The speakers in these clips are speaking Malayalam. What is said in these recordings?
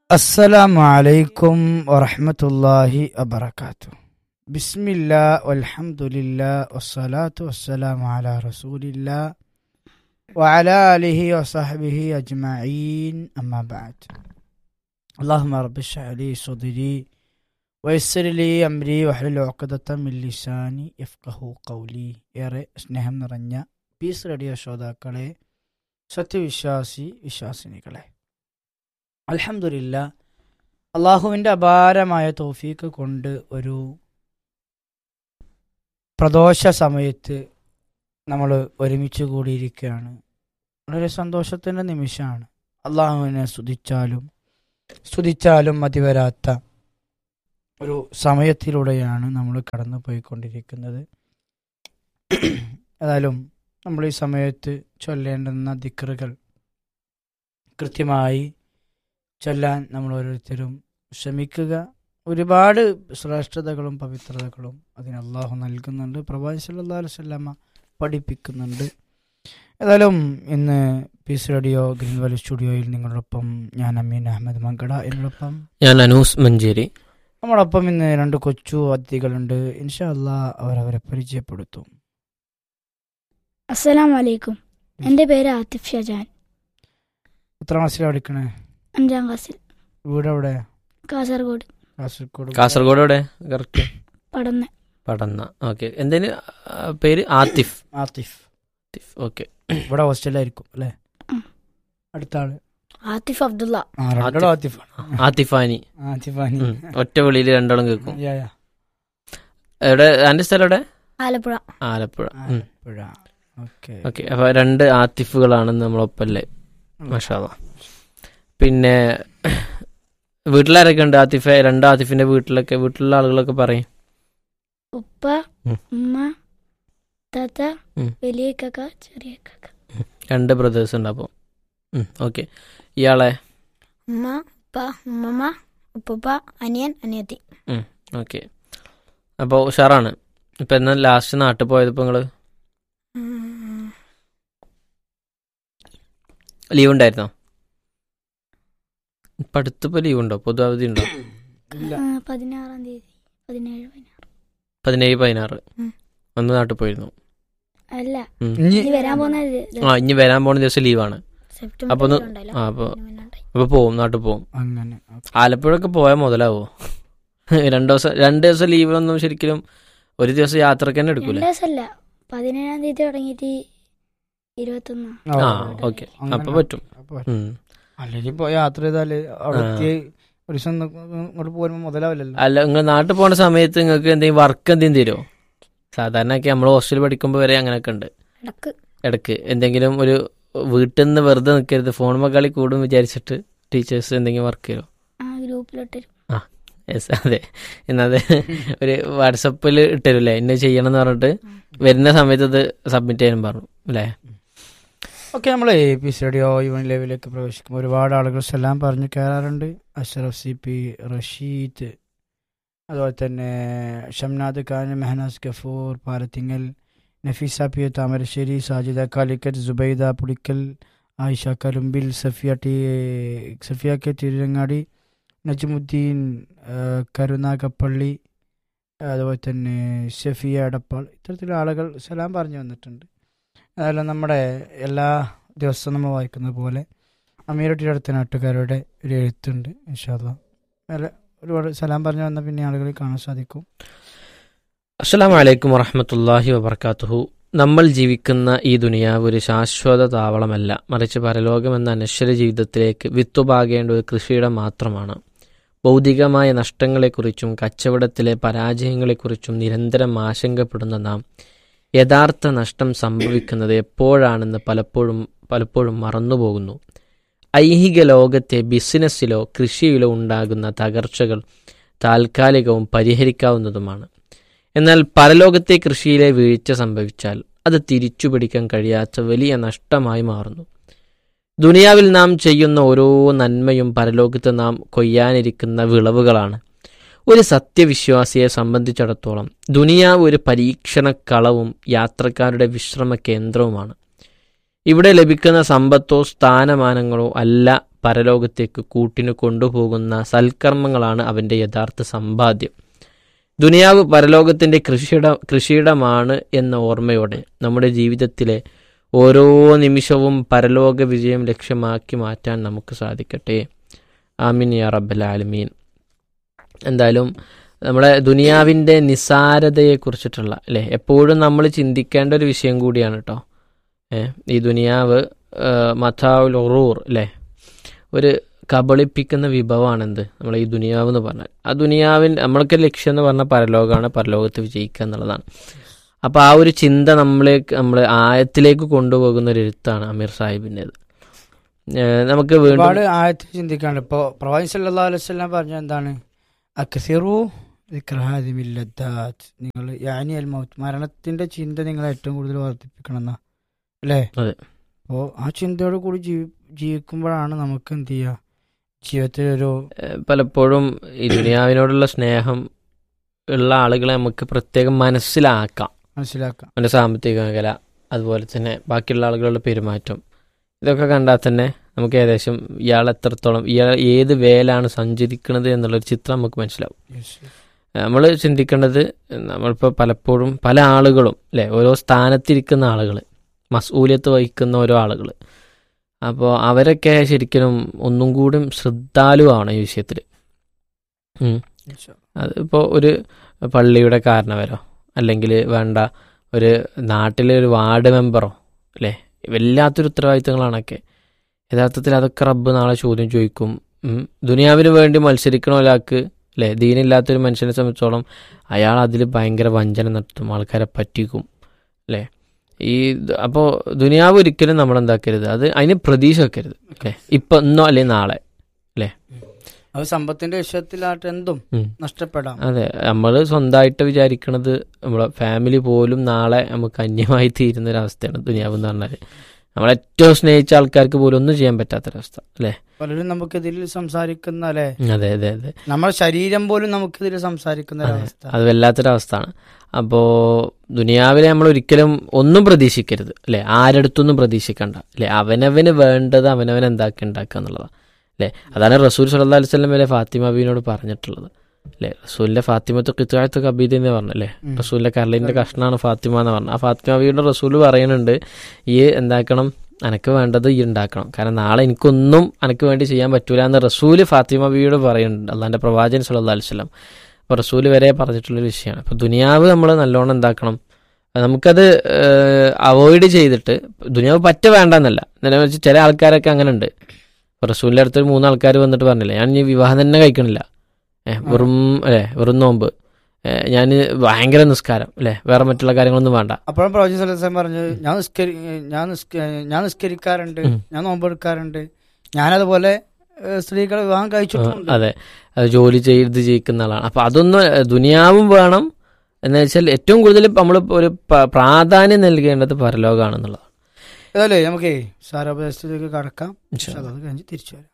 السلام عليكم ورحمة الله وبركاته بسم الله والحمد لله والصلاة والسلام على رسول الله وعلى آله وصحبه أجمعين أما بعد اللهم رب اشرح لي صدري ويسر لي أمري واحلل عقدة من لساني يفقه قولي ഏറെ സ്നേഹം നിറഞ്ഞ പീസ് റേഡിയോ ശ്രോതാക്കളെ സത്യവിശ്വാസി വിശ്വാസിനികളെ അൽഹംദുലില്ല അള്ളാഹുവിൻ്റെ അപാരമായ തോഫീക്ക് കൊണ്ട് ഒരു പ്രദോഷ സമയത്ത് നമ്മൾ ഒരുമിച്ച് കൂടിയിരിക്കുകയാണ് വളരെ സന്തോഷത്തിൻ്റെ നിമിഷമാണ് അള്ളാഹുവിനെ സ്തുതിച്ചാലും സ്തുതിച്ചാലും മതി വരാത്ത ഒരു സമയത്തിലൂടെയാണ് നമ്മൾ കടന്നു പോയിക്കൊണ്ടിരിക്കുന്നത് ഏതായാലും നമ്മൾ ഈ സമയത്ത് ചൊല്ലേണ്ടുന്ന ദിക്റുകൾ കൃത്യമായി ചൊല്ലാൻ നമ്മൾ ഓരോരുത്തരും ശ്രമിക്കുക ഒരുപാട് ശ്രേഷ്ഠതകളും പവിത്രതകളും അതിന് അള്ളാഹു നൽകുന്നുണ്ട് പ്രവാചി സല്ലല്ലാഹു അലൈഹി വസല്ലമ പഠിപ്പിക്കുന്നുണ്ട് ഏതായാലും ഇന്ന് പീസ് റേഡിയോ ഗ്രീൻ വാലി സ്റ്റുഡിയോയിൽ നിങ്ങളോടൊപ്പം ഞാൻ അമീൻ അഹമ്മദ് മങ്കട എന്നോടൊപ്പം ഞാൻ അനൂസ് മഞ്ചേരി നമ്മളൊപ്പം ഇന്ന് രണ്ട് കൊച്ചു അതിഥികളുണ്ട് ഇൻഷാ അള്ളാ അവരവരെ പരിചയപ്പെടുത്തും അസ്സലാം വലൈക്കും എൻ്റെ പേര് ആതിഫ് ഷജാൻ എത്ര ക്ലാസ്സിലാണ് പഠിക്കണേ അഞ്ചാം ക്ലാസ്സിൽ വീട് എവിടെ കാസർഗോഡ് കാസർഗോഡ് കാസർഗോഡ് എവിടെ കറക്റ്റ് പടന്ന പടന്ന ഓക്കെ എന്തേന് ആ, പേര് ആത്തിഫ് ആത്തിഫ് ആത്തിഫ് ഓക്കെ ഇവിടെ ഹോസ്റ്റലായിരിക്കും അല്ലേ ഉം. അടുത്ത ആള് ആതിഫ് അബ്ദുള്ള ആ രണ്ടാളും ആത്തിഫ് ആത്തിഫാനി ആത്തിഫാനി ഉം, ഒറ്റ വിളിയിൽ രണ്ടാളും കേൾക്കും യാ, യാ. എവിടെ എൻ്റെ സ്ഥലം എവിടെ ആലപ്പുഴ ആലപ്പുഴ ആലപ്പുഴ ഓക്കെ ഓക്കെ അപ്പൊ രണ്ട് ആത്തിഫുകളാണ് നമ്മളൊപ്പല്ലേ മഷാല പിന്നെ വീട്ടിലാരൊക്കെ ഉണ്ട് ആത്തിഫെ രണ്ട് ആത്തിഫിന്റെ വീട്ടിലൊക്കെ വീട്ടിലുള്ള ആളുകളൊക്കെ പറയും ഉപ്പ ഉം. ഉമ്മ താത്ത ഉം. വലിയ കക്ക ചെറിയ കക്ക രണ്ട് ബ്രദേഴ്സ് ഉണ്ട് അപ്പോൾ ഓക്കെ ഇയാളെ ഉമ്മ ഉപ്പ ഉമ്മമ്മ ഉപ്പുപ്പ അനിയൻ അനിയത്തി ഓക്കെ അപ്പോൾ ഉഷാറാണ് ഇപ്പം എന്നാ ലാസ്റ്റ് നാട്ടിൽ പോയത് ഇപ്പോൾ നിങ്ങൾ ലീവ് ഉണ്ടായിരുന്നോ ഇപ്പം അടുത്തിപ്പോൾ ലീവ് ഉണ്ടോ പൊതു അവധി ഉണ്ടോ ഇല്ല പതിനാറാം തീയതി പതിനേഴ് പതിനാറ് പതിനേഴ് പതിനാറ് ഉം. അന്ന് നാട്ടിൽ പോയിരുന്നു അല്ല ഉം. ഇനി ഇനി വരാൻ പോകുന്ന ആ ഇനി വരാൻ പോണ ദിവസം ലീവാണ് സെപ്റ്റംബർ അപ്പൊ ഒന്ന് ഉണ്ടല്ലോ. ആ അപ്പോൾ പിന്നെ ഉണ്ടായി. അപ്പോൾ പോവും നാട്ടിൽ പോവും അങ്ങനെ ഓക്കേ. ആലപ്പുഴയൊക്കെ പോയാൽ മുതലാവോ രണ്ട് ദിവസം രണ്ട് ദിവസം ലീവിലൊന്നും ശരിക്കും ഒരു ദിവസം യാത്രക്ക് തന്നെ രണ്ട് എടുക്കൂലേ ദിവസമല്ല പതിനേഴാം തീയതി തുടങ്ങിയിട്ട് ഇരുപത്തൊന്ന് ആ ഓ, ഓക്കെ അങ്ങനെ അപ്പൊ പറ്റും അപ്പൊ ഉം. അല്ലെങ്കിൽ ഇപ്പൊ യാത്ര ചെയ്താല് അവിടെ ആ. എത്തി ഒരു ദിവസം നി- ഇങ്ങോട്ട് പോരുമ്പോ മുതലാവില്ലല്ലോ അല്ല നിങ്ങൾ നാട്ടിൽ പോണ സമയത്ത് നിങ്ങൾക്ക് എന്തെങ്കിലും വർക്ക് എന്തെങ്കിലും തരുമോ സാധാരണ ഒക്കെ നമ്മൾ ഹോസ്റ്റലിൽ പഠിക്കുമ്പോൾ വരെ അങ്ങനെയൊക്കെ ഉണ്ട് ഇടക്ക് ഇടയ്ക്ക് എന്തെങ്കിലും ഒരു വീട്ടിൽ നിന്ന് വെറുതെ നിൽക്കരുത് ഫോൺ മക്കളി കൂടും വിചാരിച്ചിട്ട് ടീച്ചേഴ്സ് എന്തെങ്കിലും വർക്ക് തരുമോ ആ ഗ്രൂപ്പിലിട്ട് യെസ് അതെ എന്നത് ഒരു വാട്സപ്പിൽ ഇട്ടരുല്ലേ ഇന്ന ചെയ്യണം എന്ന് പറഞ്ഞിട്ട് വരുന്ന സമയത്ത് ഇത് സബ്മിറ്റ് ചെയ്യാനും പറഞ്ഞു അല്ലേ ഓക്കെ നമ്മൾ എ പി സ്റ്റഡിയോ യുവൻ ലെവലിലേക്ക് പ്രവേശിക്കുമ്പോൾ ഒരുപാട് ആളുകൾ സലാം പറഞ്ഞു കയറാറുണ്ട് അഷറഫ് സി പി റഷീദ് അതുപോലെ തന്നെ Shamnad Khan Mehnaz Gafoor Palathingal Nafeesa P A Thamarassery Sajida Calicut Subaida Pulikkal Ayisha Kalumbil Safiya T Safiya K Tirurangadi Najmuddeen ആ, കരുനാഗപ്പള്ളി അതുപോലെ തന്നെ ഷഫിയ എടപ്പാൾ ഇത്തരത്തിലുള്ള ആളുകൾ സലാം പറഞ്ഞു വന്നിട്ടുണ്ട് അതല്ല നമ്മുടെ എല്ലാ ദിവസവും നമ്മൾ വായിക്കുന്നത് പോലെ അമീരട്ടിയുടെ അടുത്ത നാട്ടുകാരുടെ ഒരു എഴുത്തുണ്ട് ഇൻഷാല്ല വേറെ ഒരുപാട് സലാം പറഞ്ഞു വന്ന പിന്നെ ആളുകളെ കാണാൻ സാധിക്കും അസ്സലാം വലൈക്കും വറഹമത്തല്ലാഹി വബർക്കാത്തുഹു നമ്മൾ ജീവിക്കുന്ന ഈ ദുനിയാവ് ഒരു ശാശ്വത താവളമല്ല മറിച്ച് പരലോകം എന്ന അനശ്വര ജീവിതത്തിലേക്ക് വിത്തുപാകേണ്ട ഒരു കൃഷിയിടം മാത്രമാണ് ഭൗതികമായ നഷ്ടങ്ങളെക്കുറിച്ചും കച്ചവടത്തിലെ പരാജയങ്ങളെക്കുറിച്ചും നിരന്തരം ആശങ്കപ്പെടുന്ന നാം യഥാർത്ഥ നഷ്ടം സംഭവിക്കുന്നത് എപ്പോഴാണെന്ന് പലപ്പോഴും പലപ്പോഴും മറന്നുപോകുന്നു ഐഹിക ലോകത്തെ ബിസിനസ്സിലോ കൃഷിയിലോ ഉണ്ടാകുന്ന തകർച്ചകൾ താൽക്കാലികവും പരിഹരിക്കാവുന്നതുമാണ് എന്നാൽ പരലോകത്തെ കൃഷിയിലെ വീഴ്ച സംഭവിച്ചാൽ അത് തിരിച്ചു പിടിക്കാൻ കഴിയാത്ത വലിയ നഷ്ടമായി മാറുന്നു ദുനിയാവിൽ നാം ചെയ്യുന്ന ഓരോ നന്മയും പരലോകത്ത് നാം കൊയ്യാനിരിക്കുന്ന വിളവുകളാണ് ഒരു സത്യവിശ്വാസിയെ സംബന്ധിച്ചിടത്തോളം ദുനിയാവ് ഒരു പരീക്ഷണക്കളവും യാത്രക്കാരുടെ വിശ്രമ കേന്ദ്രവുമാണ് ഇവിടെ ലഭിക്കുന്ന സമ്പത്തോ സ്ഥാനമാനങ്ങളോ അല്ല പരലോകത്തേക്ക് കൂട്ടിന് കൊണ്ടുപോകുന്ന സൽക്കർമ്മങ്ങളാണ് അവൻ്റെ യഥാർത്ഥ സമ്പാദ്യം ദുനിയാവ് പരലോകത്തിൻ്റെ കൃഷിയിട കൃഷിയിടമാണ് എന്ന ഓർമ്മയോടെ നമ്മുടെ ജീവിതത്തിലെ ഓരോ നിമിഷവും പരലോക വിജയം ലക്ഷ്യമാക്കി മാറ്റാൻ നമുക്ക് സാധിക്കട്ടെ ആമീൻ യാ റബ്ബൽ ആലമീൻ എന്തായാലും നമ്മുടെ ദുനിയാവിൻ്റെ നിസാരതയെക്കുറിച്ചിട്ടുള്ള അല്ലേ എപ്പോഴും നമ്മൾ ചിന്തിക്കേണ്ട ഒരു വിഷയം കൂടിയാണ് കേട്ടോ ഏ ഈ ദുനിയാവ് മഥാവുൽ ഒറൂർ അല്ലേ ഒരു കബളിപ്പിക്കുന്ന വിഭവമാണ് എന്ത് നമ്മൾ ഈ ദുനിയാവ് എന്ന് പറഞ്ഞാൽ ആ ദുനിയാവിൻ നമ്മൾക്ക് ലക്ഷ്യം എന്ന് പറഞ്ഞാൽ പരലോകമാണ് പരലോകത്ത് വിജയിക്കുക എന്നുള്ളതാണ് അപ്പോൾ ആ ഒരു ചിന്ത നമ്മളേക്ക് നമ്മൾ ആയത്തിലേക്ക് കൊണ്ടുപോകുന്ന ഒരു എഴുത്താണ് അമീർ സാഹിബിൻ്റെത് നമുക്ക് വീണ്ടും ഒരുപാട് ആയത്തിൽ ചിന്തിക്കാണ്ട് ഇപ്പൊ പ്രവാചി സല്ലാ അലൈവല്ലാം പറഞ്ഞ എന്താണ് അക്സിറു ദിക്രഹാദിമില്ലദ്ദാത്ത് നിങ്ങൾ യാനി അൽ മൗത്ത് മരണത്തിന്റെ ചിന്ത നിങ്ങൾ ഏറ്റവും കൂടുതൽ വർദ്ധിപ്പിക്കണം എന്നാ അല്ലേ അതെ. അപ്പോ ആ ചിന്തയോട് കൂടി ജീവി ജീവിക്കുമ്പോഴാണ് നമുക്ക് എന്ത് ചെയ്യുക ജീവിതത്തിൽ ഒരു ഏഹ് പലപ്പോഴും ഈ ദുനിയാവിനോടുള്ള സ്നേഹം ഉള്ള ആളുകളെ നമുക്ക് പ്രത്യേകം മനസ്സിലാക്കാം മനസ്സിലാക്കാം അവൻ്റെ സാമ്പത്തിക മേഖല അതുപോലെ തന്നെ ബാക്കിയുള്ള ആളുകളുടെ പെരുമാറ്റം ഇതൊക്കെ കണ്ടാൽ തന്നെ നമുക്ക് ഏകദേശം ഇയാൾ എത്രത്തോളം ഇയാൾ ഏത് വേലാണ് സഞ്ചരിക്കുന്നത് എന്നുള്ളൊരു ചിത്രം നമുക്ക് മനസ്സിലാവും നമ്മൾ ചിന്തിക്കേണ്ടത് നമ്മളിപ്പോൾ പലപ്പോഴും പല ആളുകളും അല്ലേ ഓരോ സ്ഥാനത്തിരിക്കുന്ന ആളുകൾ മസൂലിയത്ത് വഹിക്കുന്ന ഓരോ ആളുകൾ അപ്പോൾ അവരൊക്കെ ശരിക്കും ഒന്നും കൂടി ശ്രദ്ധാലുവാണ് ഈ വിഷയത്തിൽ അതിപ്പോൾ ഒരു പള്ളിയുടെ കാരണവരോ അല്ലെങ്കിൽ വേണ്ട ഒരു നാട്ടിലെ ഒരു വാർഡ് മെമ്പറോ അല്ലേ വല്ലാത്തൊരു ഉത്തരവാദിത്തങ്ങളാണൊക്കെ യഥാർത്ഥത്തിൽ അതൊക്കെ റബ്ബ് നാളെ ചോദ്യം ചോദിക്കും ഉം. ദുനിയാവിന് വേണ്ടി മത്സരിക്കണ ഒരാൾക്ക് അല്ലേ ദീനില്ലാത്തൊരു മനുഷ്യനെ സംബന്ധിച്ചോളം അയാൾ അതിൽ ഭയങ്കര വഞ്ചന നടത്തും ആൾക്കാരെ പറ്റിക്കും അല്ലേ ഈ അപ്പോൾ ദുനിയാവ് ഒരിക്കലും നമ്മൾ എന്താക്കരുത് അത് അതിന് പ്രതീക്ഷ വെക്കരുത് അല്ലേ ഇപ്പം ഇന്നോ അല്ലെങ്കിൽ നാളെ അത് സമ്പത്തിന്റെ വിഷയത്തിലായിട്ട് എന്തും ഉം. നഷ്ടപ്പെടാം അതെ നമ്മൾ സ്വന്തമായിട്ട് വിചാരിക്കണത് നമ്മളെ ഫാമിലി പോലും നാളെ നമുക്ക് അന്യമായി തീരുന്ന ഒരു അവസ്ഥയാണ് ദുനിയാവ് എന്ന് പറഞ്ഞാൽ നമ്മൾ ഏറ്റവും സ്നേഹിച്ച ആൾക്കാർക്ക് പോലും ഒന്നും ചെയ്യാൻ പറ്റാത്തൊരവസ്ഥ അല്ലേ പലരും നമുക്കിതിൽ സംസാരിക്കുന്ന അല്ലെ അതെ അതെ അതെ നമ്മുടെ ശരീരം പോലും നമുക്കിതിൽ സംസാരിക്കുന്ന അതെ. ഒരവസ്ഥ അത് വല്ലാത്തൊരവസ്ഥയാണ് അപ്പോൾ ദുനിയാവിലെ നമ്മൾ ഒരിക്കലും ഒന്നും പ്രതീക്ഷിക്കരുത് അല്ലേ ആരടുത്തൊന്നും പ്രതീക്ഷിക്കണ്ട അല്ലേ അവനവന് വേണ്ടത് അവനവൻ എന്താക്കി ഉണ്ടാക്കുക എന്നുള്ളതാണ് അല്ലേ അതാണ് റസൂൽ സല്ലാ അലിസ്ലം വരെ ഫാത്തിമ ബീനോട് പറഞ്ഞിട്ടുള്ളത് അല്ലേ റസൂലിന്റെ ഫാത്തിമത്ത് കിത്തായത്ത് കബീദ് എന്ന് പറഞ്ഞല്ലേ ഉം. റസൂലിന്റെ കരളിന്റെ കഷ്ണാണ് ഫാത്തിമ എന്ന് പറഞ്ഞത് ആ ഫാത്തിമ ബീയുടെ റസൂൽ പറയുന്നുണ്ട് ഈ എന്താക്കണം അനക്ക് വേണ്ടത് ഈ ഉണ്ടാക്കണം കാരണം നാളെ എനിക്കൊന്നും അനക്ക് വേണ്ടി ചെയ്യാൻ പറ്റൂല എന്ന് റസൂല് ഫാത്തിമ ബീയോട് പറയുന്നുണ്ട് അള്ളാന്റെ പ്രവാചകൻ സല്ലല്ലാഹു അലൈഹി വസല്ലം അപ്പോൾ റസൂല് വരെ പറഞ്ഞിട്ടുള്ളൊരു വിഷയമാണ് അപ്പോൾ ദുനിയാവ് നമ്മൾ നല്ലോണം എന്താക്കണം നമുക്കത് അവോയ്ഡ് ചെയ്തിട്ട് ദുനിയാവ് പറ്റ വേണ്ടെന്നല്ല എന്നാലും വെച്ച് ചില ആൾക്കാരൊക്കെ അങ്ങനെ ഉണ്ട് ഇപ്പോൾ റസൂലിൻ്റെ അടുത്ത് ഒരു മൂന്ന് ആൾക്കാർ വന്നിട്ട് പറഞ്ഞില്ലേ ഞാൻ ഇനി വിവാഹം തന്നെ കഴിക്കണില്ല ഏഹ് വെറും അല്ലേ വെറും നോമ്പ് ഞാൻ ഭയങ്കര നിസ്കാരം അല്ലേ വേറെ മറ്റുള്ള കാര്യങ്ങളൊന്നും വേണ്ട അപ്പോഴും പ്രവചന സലസം പറഞ്ഞു ഞാൻ നിസ്കരി ഞാൻ നിസ്ക ഞാൻ നിസ്കരിക്കാറുണ്ട് ഉം. ഞാൻ നോമ്പെടുക്കാറുണ്ട് ഞാനതുപോലെ ഏഹ്, സ്ത്രീകളെ വിവാഹം കഴിച്ചിട്ടുണ്ട് അതെ അത് ജോലി ചെയ്ത് ജയിക്കുന്ന ആളാണ് അപ്പൊ അതൊന്നും ഏഹ്, ദുനിയാവും വേണം എന്ന് വെച്ചാൽ ഏറ്റവും കൂടുതൽ നമ്മൾ ഒരു പ- പ്രാധാന്യം നൽകേണ്ടത് പരലോകമാണെന്നുള്ളതാണ് അതല്ലേ നമുക്ക് സാരോപദേശത്തിലേക്ക് കടക്കാം ഇൻഷാ പക്ഷെ അത് കഴിഞ്ഞ് തിരിച്ചു വരാം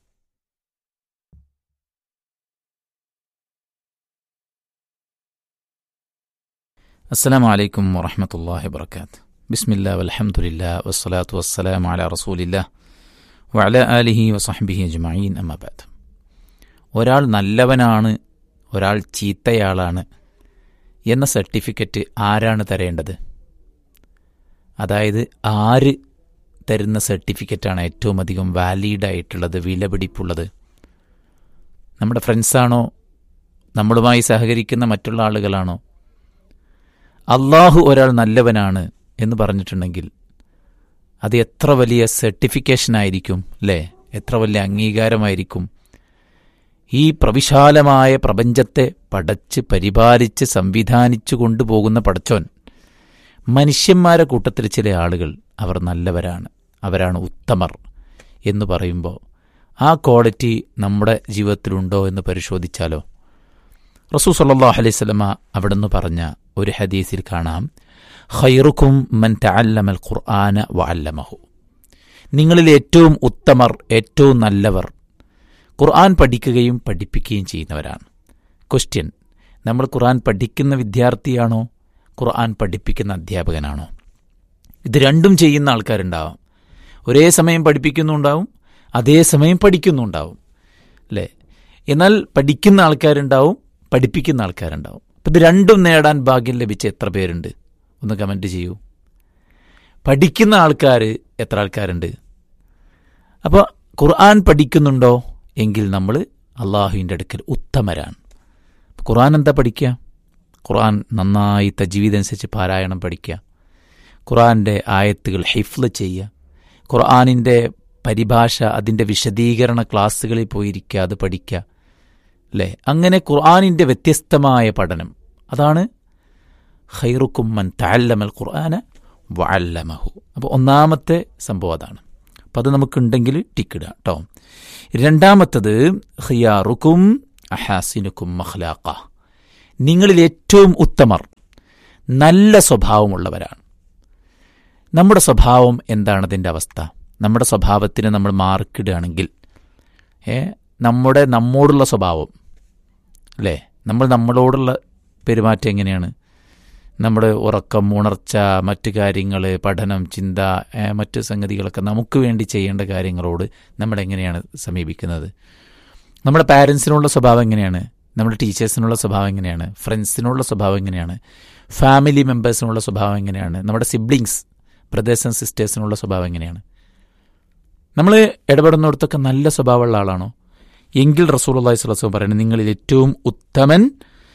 السلام عليكم ورحمة الله وبركاته بسم الله والحمد لله والصلاة والسلام على رسول الله وعلى آله وصحبه أجمعين أما بعد ഒരാൾ നല്ലവനാണ് ഒരാൾ ചീത്തയാളാണ് എന്ന സർട്ടിഫിക്കറ്റ് ആരാണ് തരേണ്ടത് അതായത് ആര് തരുന്ന സർട്ടിഫിക്കറ്റാണ് ഏറ്റവും അധികം വാലിഡ് ആയിട്ടുള്ളത് വിലപിടിപ്പുള്ളത് നമ്മുടെ ഫ്രണ്ട്സാണോ നമ്മളുമായി സഹകരിക്കുന്ന മറ്റുള്ള ആളുകളാണോ അള്ളാഹു ഒരാൾ നല്ലവനാണ് എന്ന് പറഞ്ഞിട്ടുണ്ടെങ്കിൽ അത് എത്ര വലിയ സർട്ടിഫിക്കേഷൻ ആയിരിക്കും അല്ലേ എത്ര വലിയ അംഗീകാരമായിരിക്കും ഈ പ്രവിശാലമായ പ്രപഞ്ചത്തെ പടച്ച് പരിപാലിച്ച് സംവിധാനിച്ചു കൊണ്ടുപോകുന്ന പടച്ചോൻ മനുഷ്യന്മാരെ കൂട്ടത്തിൽ ചില ആളുകൾ അവർ നല്ലവരാണ് അവരാണ് ഉത്തമർ എന്ന് പറയുമ്പോൾ ആ ക്വാളിറ്റി നമ്മുടെ ജീവിതത്തിലുണ്ടോ എന്ന് പരിശോധിച്ചാലോ റസൂ സല്ലാഹു അലൈഹി സ്വലമ അവിടുന്ന് പറഞ്ഞ ഒരു ഹദീസിൽ കാണാം ഖൈറുക്കും മൻ തഅല്ലമൽ ഖുർആന വഅല്ലമഹു നിങ്ങളിൽ ഏറ്റവും ഉത്തമർ ഏറ്റവും നല്ലവർ ഖുർആൻ പഠിക്കുകയും പഠിപ്പിക്കുകയും ചെയ്യുന്നവരാണ് ക്വസ്റ്റ്യൻ നമ്മൾ ഖുർആൻ പഠിക്കുന്ന വിദ്യാർത്ഥിയാണോ ഖുർആൻ പഠിപ്പിക്കുന്ന അധ്യാപകനാണോ ഇത് രണ്ടും ചെയ്യുന്ന ആൾക്കാരുണ്ടാവാം ഒരേ സമയം പഠിപ്പിക്കുന്നുണ്ടാവും അതേസമയം പഠിക്കുന്നുണ്ടാവും അല്ലേ എന്നാൽ പഠിക്കുന്ന ആൾക്കാരുണ്ടാവും പഠിപ്പിക്കുന്ന ആൾക്കാരുണ്ടാവും അപ്പം ഇത് രണ്ടും നേടാൻ ഭാഗ്യം ലഭിച്ച എത്ര പേരുണ്ട് ഒന്ന് കമൻറ്റ് ചെയ്യൂ പഠിക്കുന്ന ആൾക്കാർ എത്ര ആൾക്കാരുണ്ട് അപ്പോൾ ഖുർആൻ പഠിക്കുന്നുണ്ടോ എങ്കിൽ നമ്മൾ അള്ളാഹുവിൻ്റെ അടുക്കൽ ഉത്തമരാണ് ഖുർആൻ എന്താ പഠിക്കുക ഖുർആൻ നന്നായി തജീവിതനുസരിച്ച് പാരായണം പഠിക്കുക ഖുർആൻ്റെ ആയത്തുകൾ ഹിഫ്ല് ചെയ്യുക ഖുർആനിൻ്റെ പരിഭാഷ അതിൻ്റെ വിശദീകരണ ക്ലാസ്സുകളിൽ പോയിരിക്കുക അത് പഠിക്കുക അല്ലേ അങ്ങനെ ഖുർആനിൻ്റെ വ്യത്യസ്തമായ പഠനം അതാണ് ഖൈറുക്കുമ്മൻ തഅല്ലമൽ ഖുർആന വഅല്ലമഹു അപ്പോൾ ഒന്നാമത്തെ സംഭവം അതാണ് അപ്പം അത് നമുക്കുണ്ടെങ്കിൽ ടിക്കിടുക കേട്ടോ രണ്ടാമത്തത് ഖിയാറുക്കും അഹാസിനുക്കും മഖ്ലാഖ നിങ്ങളിൽ ഏറ്റവും ഉത്തമർ നല്ല സ്വഭാവമുള്ളവരാണ് നമ്മുടെ സ്വഭാവം എന്താണ് അതിൻ്റെ അവസ്ഥ നമ്മുടെ സ്വഭാവത്തിന് നമ്മൾ മാർക്കിടുകയാണെങ്കിൽ ഏ നമ്മുടെ നമ്മോടുള്ള സ്വഭാവം അല്ലേ നമ്മൾ നമ്മളോടുള്ള പെരുമാറ്റം എങ്ങനെയാണ് നമ്മുടെ ഉറക്കം ഉണർച്ച മറ്റു കാര്യങ്ങൾ പഠനം ചിന്ത ഏ, മറ്റു സംഗതികളൊക്കെ നമുക്ക് വേണ്ടി ചെയ്യേണ്ട കാര്യങ്ങളോട് നമ്മൾ എങ്ങനെയാണ് സമീപിക്കുന്നത് നമ്മുടെ പാരൻസിനുള്ള സ്വഭാവം എങ്ങനെയാണ് നമ്മുടെ ടീച്ചേഴ്സിനുള്ള സ്വഭാവം എങ്ങനെയാണ് ഫ്രണ്ട്സിനുള്ള സ്വഭാവം എങ്ങനെയാണ് ഫാമിലി മെമ്പേഴ്സിനുള്ള സ്വഭാവം എങ്ങനെയാണ് നമ്മുടെ സിബ്ലിങ്സ് ബ്രദേഴ്സ് ആൻഡ് സിസ്റ്റേഴ്സിനുള്ള സ്വഭാവം എങ്ങനെയാണ് നമ്മൾ ഇടപെടുന്നിടത്തൊക്കെ നല്ല സ്വഭാവമുള്ള ആളാണോ എങ്കിൽ റസൂൽ അള്ളഹി സ്വലം പറയുന്നത് നിങ്ങളിൽ ഏറ്റവും ഉത്തമൻ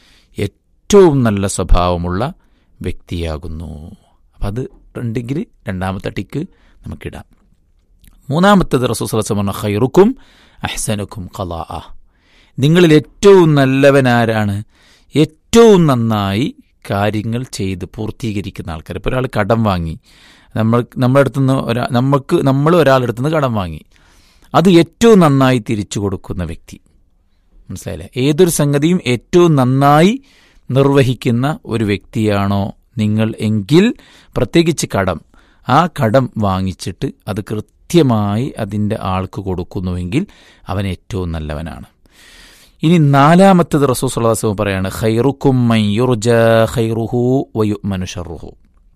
ഏറ്റവും നല്ല സ്വഭാവമുള്ള വ്യക്തിയാകുന്നു അപ്പം അത് ഉണ്ടെങ്കിൽ രണ്ടാമത്തെ ടിക്ക് നമുക്കിടാം മൂന്നാമത്തത് റസൂൽ സ്വലം പറഞ്ഞ ഖൈറുക്കും അഹ്സനുക്കും ഖലാ നിങ്ങളിൽ ഏറ്റവും നല്ലവനാരാണ് ഏറ്റവും നന്നായി കാര്യങ്ങൾ ചെയ്ത് പൂർത്തീകരിക്കുന്ന ആൾക്കാർ ഇപ്പോൾ ഒരാൾ കടം വാങ്ങി നമ്മൾ നമ്മുടെ അടുത്തുനിന്ന് ഒരാ നമുക്ക് നമ്മൾ ഒരാളുടെ അടുത്തുനിന്ന് കടം വാങ്ങി അത് ഏറ്റവും നന്നായി തിരിച്ചു കൊടുക്കുന്ന വ്യക്തി മനസ്സിലായില്ലേ ഏതൊരു സംഗതിയും ഏറ്റവും നന്നായി നിർവഹിക്കുന്ന ഒരു വ്യക്തിയാണോ നിങ്ങൾ എങ്കിൽ പ്രത്യേകിച്ച് കടം ആ കടം വാങ്ങിച്ചിട്ട് അത് കൃത്യമായി അതിൻ്റെ ആൾക്ക് കൊടുക്കുന്നുവെങ്കിൽ അവൻ ഏറ്റവും നല്ലവനാണ് ഇനി നാലാമത്തത് റസൂൽ സുല്ലാസ് പറയാണ് ഖൈറുക്കും മൻ യുർജ ഖൈറുഹു വയുഅ്മനു ഷർറുഹു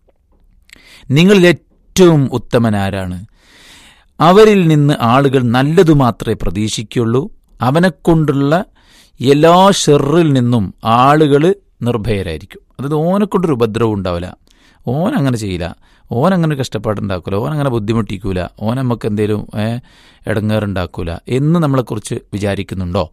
നിങ്ങളിൽ ഏറ്റവും ഉത്തമനാരാണ് അവരിൽ നിന്ന് ആളുകൾ നല്ലതു മാത്രമേ പ്രതീക്ഷിക്കുള്ളൂ അവനെക്കൊണ്ടുള്ള എല്ലാ ഷെറിൽ നിന്നും ആളുകൾ നിർഭയരായിരിക്കും അതായത് ഓനെ കൊണ്ടൊരു ഉപദ്രവം ഉണ്ടാവില്ല ഓൻ അങ്ങനെ ചെയ്യില്ല ഓൻ അങ്ങനെ കഷ്ടപ്പാടുണ്ടാക്കൂല ഓൻ അങ്ങനെ ബുദ്ധിമുട്ടിക്കൂല ഓൻ നമുക്ക് എന്തെങ്കിലും ഇടങ്ങേറുണ്ടാക്കൂല എന്ന് നമ്മളെക്കുറിച്ച് വിചാരിക്കുന്നുണ്ടോ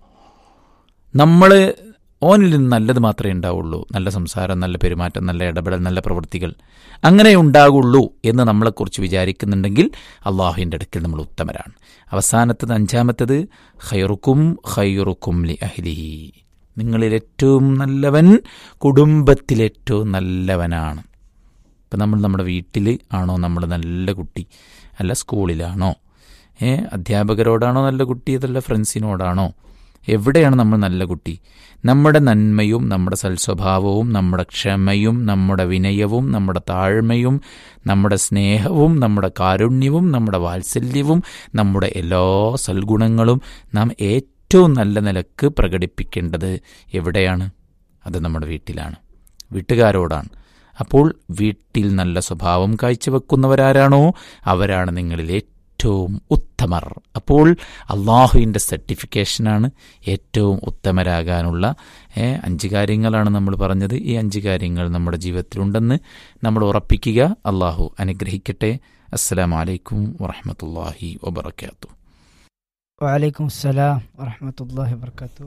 നമ്മൾ ഓനിൽ നിന്ന് നല്ലത് മാത്രമേ ഉണ്ടാവുള്ളൂ നല്ല സംസാരം നല്ല പെരുമാറ്റം നല്ല ഇടപെടൽ നല്ല പ്രവൃത്തികൾ അങ്ങനെ ഉണ്ടാകുള്ളൂ എന്ന് നമ്മളെക്കുറിച്ച് വിചാരിക്കുന്നുണ്ടെങ്കിൽ അള്ളാഹുവിൻ്റെ അടുക്കൽ നമ്മൾ ഉത്തമരാണ് അവസാനത്തത് അഞ്ചാമത്തത് ഖൈറുക്കും ഖൈറുക്കും ലി അഹ്ലിഹി നിങ്ങളിൽ ഏറ്റവും നല്ലവൻ കുടുംബത്തിലേറ്റവും നല്ലവനാണ് ഇപ്പം നമ്മൾ നമ്മുടെ വീട്ടിൽ ആണോ നമ്മൾ നല്ല കുട്ടി അല്ല സ്കൂളിലാണോ ഏ അധ്യാപകരോടാണോ നല്ല കുട്ടി അതല്ല ഫ്രണ്ട്സിനോടാണോ എവിടെയാണ് നമ്മൾ നല്ല കുട്ടി നമ്മുടെ നന്മയും നമ്മുടെ സൽസ്വഭാവവും നമ്മുടെ ക്ഷമയും നമ്മുടെ വിനയവും നമ്മുടെ താഴ്മയും നമ്മുടെ സ്നേഹവും നമ്മുടെ കാരുണ്യവും നമ്മുടെ വാത്സല്യവും നമ്മുടെ എല്ലാ സൽഗുണങ്ങളും നാം ഏറ്റവും നല്ല നിലക്ക് പ്രകടിപ്പിക്കേണ്ടത് എവിടെയാണ് അത് നമ്മുടെ വീട്ടിലാണ് വീട്ടുകാരോടാണ് അപ്പോൾ വീട്ടിൽ നല്ല സ്വഭാവം കാഴ്ചവെക്കുന്നവരാരാണോ അവരാണ് നിങ്ങളിൽ ഏറ്റവും ഉത്തമർ അപ്പോൾ അള്ളാഹുവിൻ്റെ സർട്ടിഫിക്കേഷനാണ് ഏറ്റവും ഉത്തമരാകാനുള്ള ഏ, അഞ്ച് കാര്യങ്ങളാണ് നമ്മൾ പറഞ്ഞത് ഈ അഞ്ച് കാര്യങ്ങൾ നമ്മുടെ ജീവിതത്തിലുണ്ടെന്ന് നമ്മൾ ഉറപ്പിക്കുക അള്ളാഹു അനുഗ്രഹിക്കട്ടെ അസ്സലാം വലൈക്കും വറഹമത്തല്ലാഹി വബർക്കാത്തു വലൈക്കും അസ്സലാം വറഹമത്തല്ലാഹി വർക്കാത്തു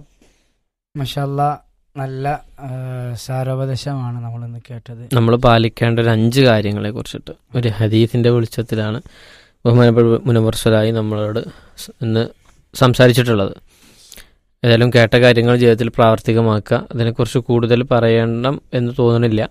മഷാല്ല നല്ല ആ, സാരോപദേശമാണ് നമ്മളിന്ന് കേട്ടത് നമ്മൾ പാലിക്കേണ്ട ഒരു അഞ്ച് കാര്യങ്ങളെ കുറിച്ചിട്ട് ഒരു ഹദീസിന്റെ വെളിച്ചത്തിലാണ് ബഹുമാനപ്പെട്ട മുനവർഷലായി നമ്മളോട് സ് ഇന്ന് സംസാരിച്ചിട്ടുള്ളത് ഏതായാലും കേട്ട കാര്യങ്ങൾ ജീവിതത്തിൽ പ്രാവർത്തികമാക്കുക അതിനെക്കുറിച്ച് കൂടുതൽ പറയണം എന്ന് തോന്നുന്നില്ല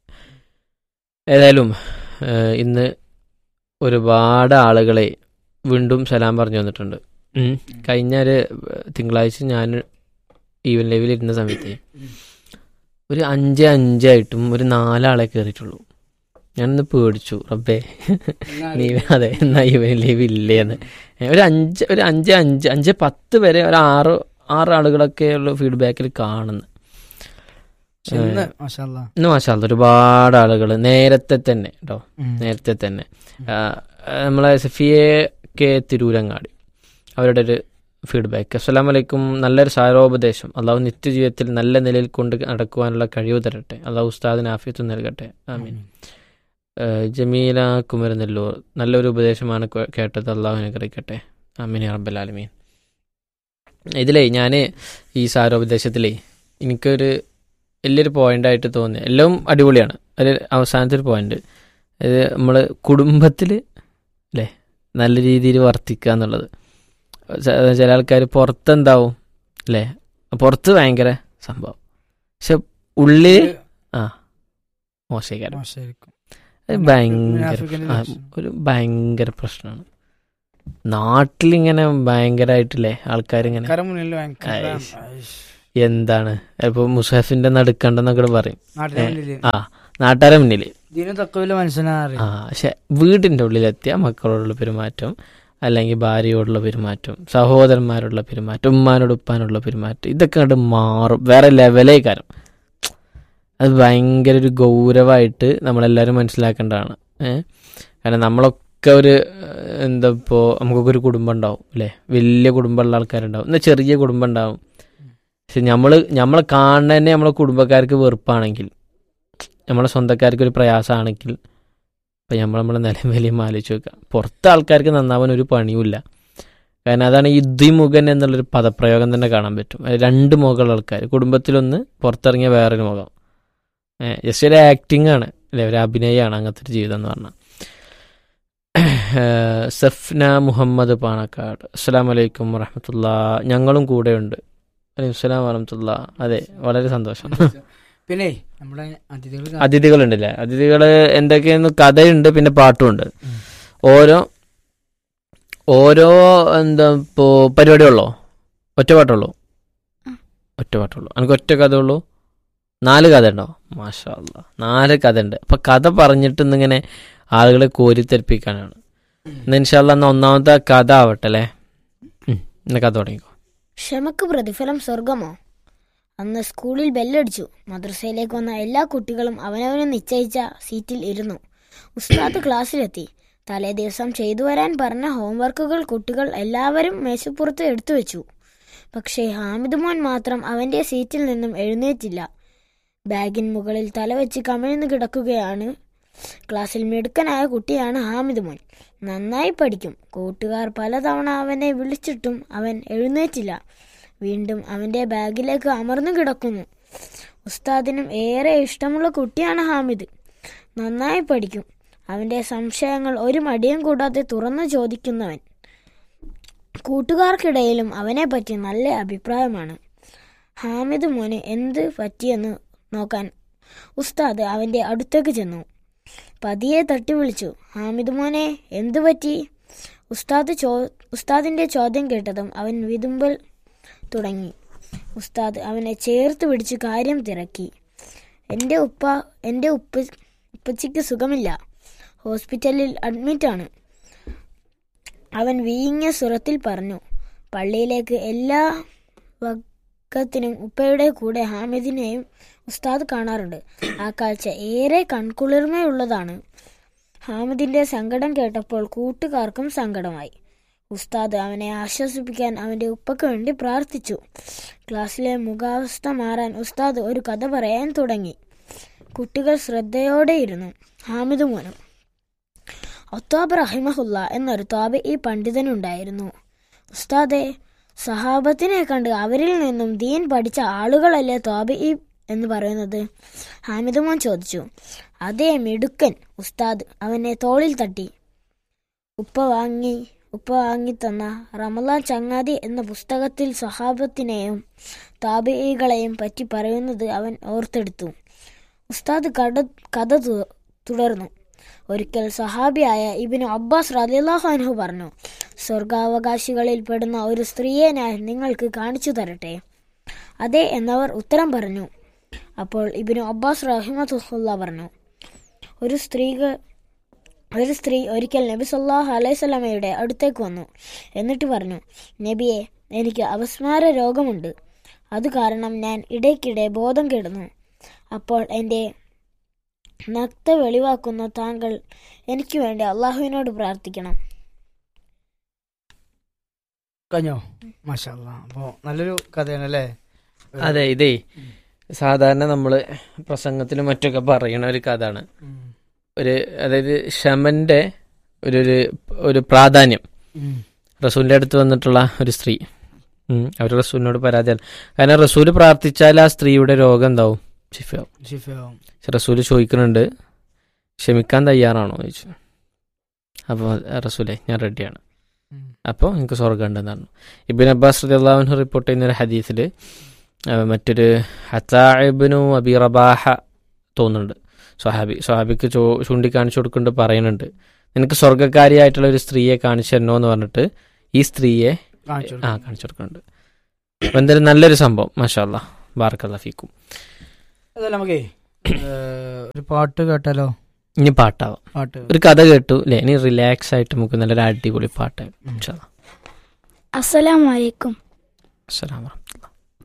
ഏതായാലും ഏഹ്, ഇന്ന് ഒരുപാട് ആളുകളെ വീണ്ടും സലാം പറഞ്ഞു വന്നിട്ടുണ്ട് ഉം. കഴിഞ്ഞ ഒരു തിങ്കളാഴ്ച ഞാൻ ഈവൻ ലൈവിൽ ഇരുന്ന സമയത്ത് ഒരു അഞ്ച് അഞ്ചായിട്ടും ഒരു നാലാളെ കയറിയിട്ടുള്ളൂ ഞാനൊന്ന് പേടിച്ചു റബ്ബേ നീ അതെ എന്നാ ഇവൻ ലീവ് ഇല്ലേന്ന് ഏ, ഒരു അഞ്ച് ഒരു അഞ്ച് അഞ്ച് അഞ്ച് പത്ത് വരെ ഒരു ആറ് ആറ് ആളുകളൊക്കെ ഉള്ള ഫീഡ്ബാക്കിൽ കാണുന്നു ഇന്ന് മഷാല്ല ഇന്ന് മാഷാല്ല ഒരുപാട് ആളുകൾ നേരത്തെ തന്നെ കേട്ടോ നേരത്തെ തന്നെ ആ, നമ്മളെ സഫിയെ കെ തിരൂരങ്ങാടി അവരുടെ ഒരു ഫീഡ്ബാക്ക് അസ്സലാം വലൈക്കും നല്ലൊരു സാരോപദേശം അള്ളാഹു നിത്യജീവിതത്തിൽ നല്ല നിലയിൽ കൊണ്ട് നടക്കുവാനുള്ള കഴിവ് തരട്ടെ അള്ളാഹു ഉസ്താദിന് ആഫിയത്ത് നൽകട്ടെ ആമീൻ ഏഹ് ജമീല കുമരനെല്ലൂർ നല്ലൊരു ഉപദേശമാണ് കേ- കേട്ടത് അള്ളാഹു അനുഗ്രഹിക്കട്ടെ ആമീൻ റബ്ബലാലമീൻ ഇതിലേ ഞാൻ ഈ സാരോപദേശത്തിലേ എനിക്കൊരു വലിയൊരു പോയിൻ്റായിട്ട് തോന്നി എല്ലാം അടിപൊളിയാണ് അതിൽ അവസാനത്തെ ഒരു പോയിന്റ് അത് നമ്മൾ കുടുംബത്തിൽ അല്ലേ നല്ല രീതിയിൽ വർത്തിക്കുക എന്നുള്ളത് ച- ചില ആൾക്കാർ പുറത്തെന്താവും അല്ലേ പുറത്ത് ഭയങ്കര സംഭവം പക്ഷെ ഉള്ളിൽ ആ മോശക്കാരം മോശമായിരിക്കും അത് ഭയങ്കര മുനാഫിക്കിന്റെ ആ, ലക്ഷണം. ഒരു ഭയങ്കര പ്രശ്നമാണ് നാട്ടിലിങ്ങനെ ഭയങ്കരമായിട്ടില്ലേ ആൾക്കാരിങ്ങനെ ആൾക്കാരെ മുന്നിൽ ഭയങ്കര ഐഷ്. എന്താണ് ഇപ്പൊ മുസാഫിന്റെ നടുക്കണ്ടെന്നൊക്കെ പറയും നാട്ടിലെ ഏ, മുന്നില് ആ നാട്ടുകാരെ മുന്നിൽ ഇതിന് തക്കവില് മനസ്സിലാറി ആ പക്ഷെ വീടിന്റെ ഉള്ളിലെത്തിയ മക്കളോടുള്ള പെരുമാറ്റം അല്ലെങ്കിൽ ഭാര്യയോടുള്ള പെരുമാറ്റം സഹോദരന്മാരോടുള്ള പെരുമാറ്റം ഉമ്മാനോട് ഉപ്പാനോടുള്ള പെരുമാറ്റം ഇതൊക്കെ കണ്ട് മാറും വേറെ ലെവലേ കാരം അത് ഭയങ്കര ഒരു ഗൗരവമായിട്ട് നമ്മളെല്ലാവരും മനസ്സിലാക്കേണ്ടതാണ് ഏഹ് കാരണം നമ്മളൊക്കെ ഒരു ഏഹ്, എന്താ ഇപ്പോൾ നമുക്കൊക്കെ ഒരു കുടുംബം ഉണ്ടാവും അല്ലേ വലിയ കുടുംബമുള്ള ആൾക്കാരുണ്ടാവും എന്നാൽ ചെറിയ കുടുംബം ഉണ്ടാവും പക്ഷെ നമ്മൾ നമ്മളെ കാണുന്ന തന്നെ നമ്മളെ കുടുംബക്കാർക്ക് വെറുപ്പാണെങ്കിൽ നമ്മളെ സ്വന്തക്കാർക്ക് ഒരു പ്രയാസമാണെങ്കിൽ അപ്പം നമ്മൾ നമ്മളെ നിലം വലിയ ആലോചിച്ച് വെക്കുക പുറത്തെ ആൾക്കാർക്ക് നന്നാവാൻ ഒരു പണിയുമില്ല കാരണം അതാണ് ഈ ദ്വിമുഖൻ എന്നുള്ളൊരു പദപ്രയോഗം തന്നെ കാണാൻ പറ്റും അത് രണ്ട് മുഖമുള്ള ആൾക്കാർ കുടുംബത്തിലൊന്ന് പുറത്തിറങ്ങിയ വേറൊരു മുഖം ജസ്റ്റ് ഒരു ആക്ടിങ് ആണ് അല്ലെ ഒരു അഭിനയമാണ് അങ്ങനത്തെ ഒരു ജീവിതം എന്ന് പറഞ്ഞാൽ സഫ്ന മുഹമ്മദ് പാണക്കാട് അസ്സാം വലൈക്കും വറഹമത്തുള്ള ഞങ്ങളും കൂടെയുണ്ട് അലൈഹി സ്വലാം വറഹമത്തുള്ള അതെ വളരെ സന്തോഷം പിന്നെ നമ്മുടെ അതിഥികൾ അതിഥികളുണ്ടല്ലേ അതിഥികൾ എന്തൊക്കെയെന്ന് കഥയുണ്ട് പിന്നെ പാട്ടുമുണ്ട് ഉം. ഓരോ ഓരോ എന്താ ഇപ്പോ പരിപാടിയുള്ളോ ഒറ്റ പാട്ടുള്ളൂ ഉം. ഒറ്റ പാട്ടുള്ളൂ എനിക്ക് ഒറ്റ കഥ ഉള്ളൂ നാല് കഥ ഉണ്ടോ മാഷാ അല്ലാ. നാല് കഥ ഉണ്ട് അപ്പൊ കഥ പറഞ്ഞിട്ട് ഇന്നിങ്ങനെ ആളുകളെ കോരിത്തെരിപ്പിക്കാനാണ് ഇന്ന് ഇൻഷാല്ല എന്നാ ഒന്നാമത്തെ കഥ ആവട്ടെ അല്ലേ ഉം. ഇന്ന് കഥ തുടങ്ങിക്കോ ക്ഷമക്ക് പ്രതിഫലം സ്വർഗമോ അന്ന് സ്കൂളിൽ ബെല്ലടിച്ചു മദ്രസയിലേക്ക് വന്ന എല്ലാ കുട്ടികളും അവനവന് നിശ്ചയിച്ച സീറ്റിൽ ഇരുന്നു ഉസ്താദ് ക്ലാസ്സിലെത്തി തലേ ദിവസം ചെയ്തു വരാൻ പറഞ്ഞ ഹോംവർക്കുകൾ കുട്ടികൾ എല്ലാവരും മേശപ്പുറത്ത് എടുത്തു വെച്ചു പക്ഷേ ഹാമിദ് മോൻ മാത്രം അവന്റെ സീറ്റിൽ നിന്നും എഴുന്നേറ്റില്ല ബാഗിൻ മുകളിൽ തലവെച്ച് കമിഴ്ന്നു കിടക്കുകയാണ് ക്ലാസ്സിൽ മിടുക്കനായ കുട്ടിയാണ് ഹാമിദ് മോൻ നന്നായി പഠിക്കും കൂട്ടുകാർ പലതവണ അവനെ വിളിച്ചിട്ടും അവൻ എഴുന്നേറ്റില്ല വീണ്ടും അവന്റെ ബാഗിലേക്ക് അമർന്നു കിടക്കുന്നു ഉസ്താദിനും ഏറെ ഇഷ്ടമുള്ള കുട്ടിയാണ് ഹാമിദ് നന്നായി പഠിക്കും അവന്റെ സംശയങ്ങൾ ഒരു മടിയും കൂടാതെ തുറന്നു ചോദിക്കുന്നവൻ കൂട്ടുകാർക്കിടയിലും അവനെ പറ്റി നല്ല അഭിപ്രായമാണ് ഹാമിദ് മോന് എന്ത് പറ്റിയെന്ന് നോക്കാൻ ഉസ്താദ് അവന്റെ അടുത്തേക്ക് ചെന്നു പതിയെ തട്ടി വിളിച്ചു ഹാമിദ് മോനെ എന്തു പറ്റി ഉസ്താദ് ചോ ഉസ്താദിന്റെ ചോദ്യം കേട്ടതും അവൻ വിതുമ്പൽ തുടങ്ങി ഉസ്താദ് അവനെ ചേർത്ത് പിടിച്ച് കാര്യം തിരക്കി എൻ്റെ ഉപ്പ എൻ്റെ ഉപ്പ ഉപ്പച്ചിക്ക് സുഖമില്ല ഹോസ്പിറ്റലിൽ അഡ്മിറ്റാണ് അവൻ വീങ്ങിയ സ്വരത്തിൽ പറഞ്ഞു പള്ളിയിലേക്ക് എല്ലാ വക്കത്തിനും ഉപ്പയുടെ കൂടെ ഹാമിദിനെയും ഉസ്താദ് കാണാറുണ്ട് ആ കാഴ്ച ഏറെ കൺകുളിർമയുള്ളതാണ് ഹാമിദിന്റെ സങ്കടം കേട്ടപ്പോൾ കൂട്ടുകാർക്കും സങ്കടമായി ഉസ്താദ് അവനെ ആശ്വസിപ്പിക്കാൻ അവന്റെ ഉപ്പയ്ക്ക് വേണ്ടി പ്രാർത്ഥിച്ചു ക്ലാസ്സിലെ മുഖാവസ്ഥ മാറാൻ ഉസ്താദ് ഒരു കഥ പറയാൻ തുടങ്ങി കുട്ടികൾ ശ്രദ്ധയോടെയിരുന്നു ഹാമിദ് മോനും ഒത്താബ് റഹിമഹുല്ല എന്നൊരു താബ് ഈ പണ്ഡിതനുണ്ടായിരുന്നു ഉസ്താദെ സഹാബത്തിനെ കണ്ട് അവരിൽ നിന്നും ദീൻ പഠിച്ച ആളുകളല്ലേ താബ് ഈ എന്ന് പറയുന്നത് ഹാമിദ് മോൻ ചോദിച്ചു അതേ മിടുക്കൻ ഉസ്താദ് അവനെ തോളിൽ തട്ടി ഉപ്പ വാങ്ങി ഉപ്പ വാങ്ങിത്തന്ന റമലാൻ ചങ്ങാതി എന്ന പുസ്തകത്തിൽ സഹാബത്തിനെയും താബികളെയും പറ്റി പറയുന്നത് അവൻ ഓർത്തെടുത്തു ഉസ്താദ് കട കഥ തു- തുടർന്നു ഒരിക്കൽ സഹാബിയായ ഇബിന് അബ്ബാസ് റലിള്ളാഹു അൻഹു പറഞ്ഞു സ്വർഗാവകാശികളിൽ പെടുന്ന ഒരു സ്ത്രീയെ ഞാൻ നിങ്ങൾക്ക് കാണിച്ചു തരട്ടെ അതെ എന്നവർ ഉത്തരം പറഞ്ഞു അപ്പോൾ ഇബിന് അബ്ബാസ് റഹിമത്തുല്ല പറഞ്ഞു ഒരു സ്ത്രീകൾ ഒരു സ്ത്രീ ഒരിക്കൽ നബി സല്ലാഹു അലൈഹി സ്വലമയുടെ അടുത്തേക്ക് വന്നു എന്നിട്ട് പറഞ്ഞു നബിയെ എനിക്ക് അപസ്മാര രോഗമുണ്ട് അത് കാരണം ഞാൻ ഇടയ്ക്കിടെ ബോധം കെടുന്നു അപ്പോൾ എൻ്റെ നക്ത വെളിവാക്കുന്ന താങ്കൾ എനിക്ക് വേണ്ടി അള്ളാഹുവിനോട് പ്രാർത്ഥിക്കണം കഴിഞ്ഞോ മാഷല്ല അപ്പോൾ നല്ലൊരു കഥയാണ് അല്ലേ അതെ ഇതേ സാധാരണ നമ്മൾ പ്രസംഗത്തിലും മറ്റൊക്കെ പറയണ ഒരു കഥയാണ് ഉം. ഒരു അതായത് ഷമന്റെ ഒരു ഒരു ഒരു പ്രാധാന്യം ഉം. റസൂലിന്റെ അടുത്ത് വന്നിട്ടുള്ള ഒരു സ്ത്രീ ഉം, അവർ റസൂലിനോട് പരാതിയാണ് കാരണം റസൂല് പ്രാർത്ഥിച്ചാൽ ആ സ്ത്രീയുടെ രോഗം എന്താവും ശിഫയാവും ഷിഫയാവും പക്ഷെ റസൂല് ചോദിക്കുന്നുണ്ട് ക്ഷമിക്കാൻ തയ്യാറാണോ ചോദിച്ചു അപ്പോൾ റസൂലെ ഞാൻ റെഡിയാണ് ഉം. അപ്പോൾ എനിക്ക് സ്വർഗം ഉണ്ടെന്നാണ് ഇബിൻ അബ്ബാസ് റദിയല്ലാഹു റിപ്പോർട്ട് ചെയ്യുന്ന ഒരു ഹദീസിൽ മറ്റൊരു ഹത്താഇബിനു അബി റബാഹ തോന്നുന്നുണ്ട് സ്വഹാബി സ്വഹാബിക്ക് ചോ ചൂണ്ടിക്കാണിച്ചു കൊടുക്കുന്നുണ്ട് പറയുന്നുണ്ട് നിനക്ക് സ്വർഗക്കാരിയായിട്ടുള്ള ഒരു സ്ത്രീയെ കാണിച്ചു തരണോ എന്ന് പറഞ്ഞിട്ട് ഈ സ്ത്രീയെ കാണിച്ചു ആ കാണിച്ചു കൊടുക്കുന്നുണ്ട് അപ്പോൾ എന്തായാലും നല്ലൊരു സംഭവം മാഷാല്ല ബാർക്കല്ല ഫീക്കും അതല്ല നമുക്കേ ഏഹ്, ഒരു പാട്ട് കേട്ടാലോ ഇനി പാട്ടാവാം പാട്ട് ഒരു കഥ കേട്ടു അല്ലേ ഇനി റിലാക്സ് ആയിട്ട് നമുക്ക് നല്ലൊരു അടിപൊളി പാട്ട് ഉം. അസ്സലാമലൈക്കും അസ്സലാമു അലൈക്കും